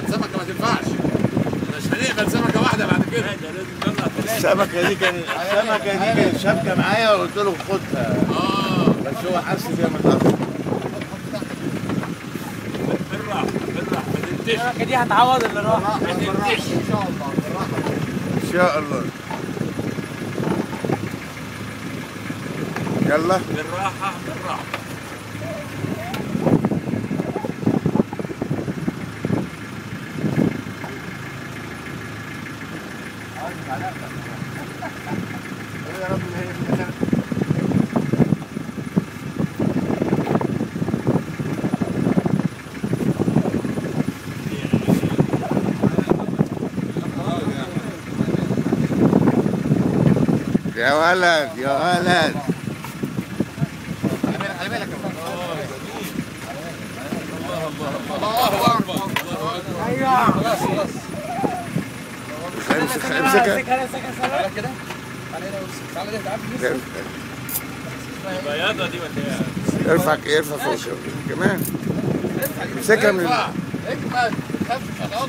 سمكه ما تنفعش مش هنقبل سمكه واحده بعد كده السمكه دي كانت السمكه دي كانت شبكه معايا وقلت له خدها اه بس هو حس بيها متاخر بالراحه بالراحه ما تنتش السمكه دي هتعوض اللي راح ما تنتش ان شاء الله بالراحه ان شاء الله يلا بالراحه بالراحه يا رب ما هي في الآخر. يا ولد يا ولد خلي بالك خلي بالك يا فندم. الله اكبر خلاص خلاص امسك امسكها تعالى كده تعالى هنا وامسك. تعالى ده تعالى البياضه دي ولا ارفع ارفع فوق كمان امسكها من ارفع اجمد ما تخافش هتقطع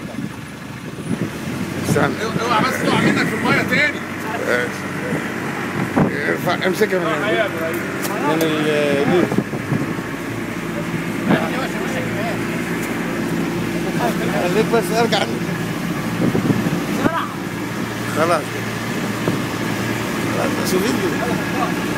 استنى اوعى بس تقع منك في الميه تاني ارفع امسكها من من ال دي خليك بس ارجع خلاص خلاص شوف انت